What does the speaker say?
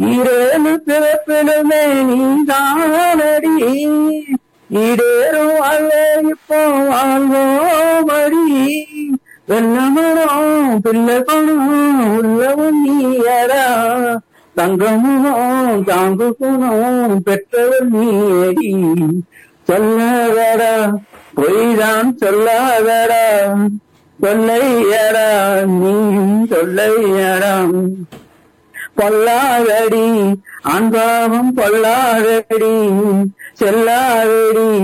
ஈரேழு பிறப்பிலுமே நீதானடி ஈடேறும் வாழ்வே இப்போ வாழ்வோமடி வெள்ளமனம் பிள்ளை பணம் உள்ளவன் நீயடா தங்கமும் தாங்கு குணம் பெற்றவன் நீயடி சொல்லாதடா பொய்தான் சொல்லாதடா சொல்லையடா நீ சொல்லையடா பொல்லாதடி அன்பாவும் பொல்லாதடி செல்லாதடி